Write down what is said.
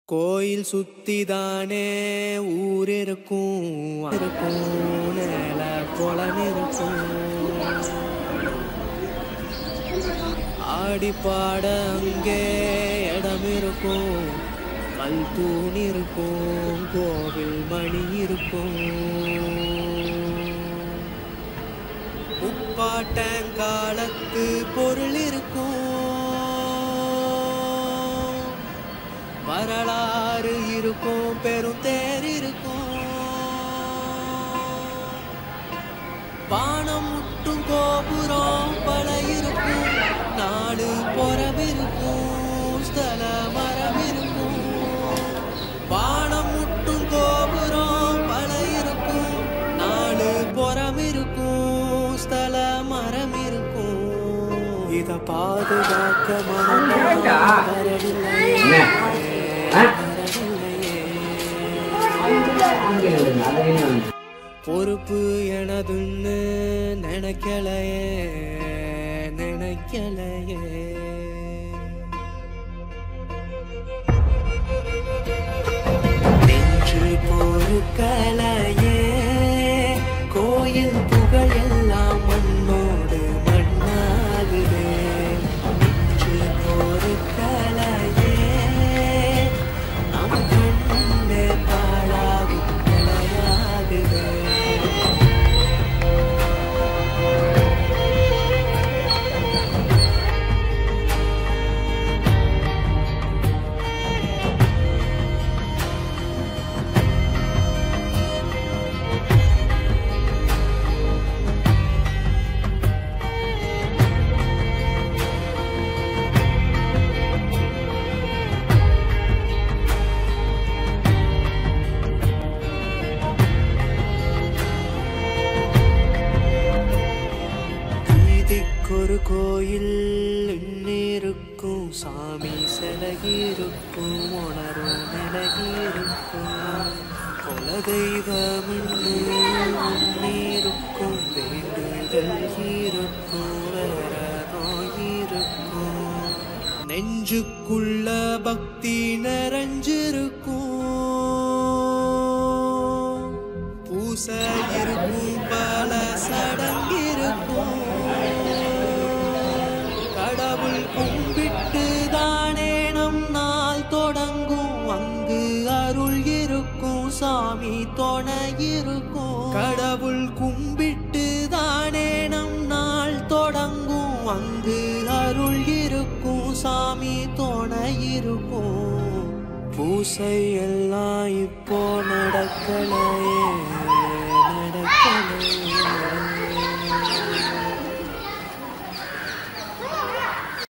கோயில் சுத்திதானே ஊர் இருக்கும் இருக்கும் நில குளம் இருக்கும் ஆடி பாட அங்கே இடம் இருக்கும் கல் தூண் இருக்கும் கோவில் மணி இருக்கும் முப்பாட்டங்காலத்து பொருள் இருக்கும் வரலாறு இருக்கும் பெரும் தேர் இருக்கும் வானம் முட்டும் கோபுரம் பல இருக்கும் நாடு புறம் இருக்கும் ஸ்தல மரம் இருக்கும் வானம் முட்டும் கோபுரம் பல இருக்கும் நாடு புறம் இருக்கும் ஸ்தல மரம் இருக்கும் இத பாதுகாக்க மனம் வரவில்லை என்ன? ஆ? வரவில்லையே இங்கே விடுங்க, அதை என்ன வந்து? பொறுப்பு எனதுன்னு நினைக்கலையே நினைக்கலையே நெஞ்சு பொறுக்கலையே கோயில் புகழ் எல்லாம் மண்ணோடு மண்ணாகுதே நெஞ்சு பொறுக்கலையே நம் கண்ணே பாழாகும் நிலையாகுதே வீதிக்கொரு கோயில் இருக்கும் சாமி சிலகிருக்கும் உணரும் நிலகிருக்கும் குலதெய்வம் இருக்கும் வேண்டுதல் இருக்கும் வேற நோயிருக்கும் நெஞ்சுக்குள்ள பக்தி நிறைஞ்சிருக்கும் பூச இருக்கும் பல சடங்கிருக்கும் கடவுள் கும்பிட்டு தானே நம் நாள் தொடங்கும் அங்கு அருள் இருக்கும் சாமி துணை இருக்கும் கடவுள் கும்பிட்டு தானே நம் நாள் தொடங்கும் அங்கு அருள் இருக்கும் சாமி துணை இருக்கும் பூசை எல்லாம் இப்போ நடக்கலையே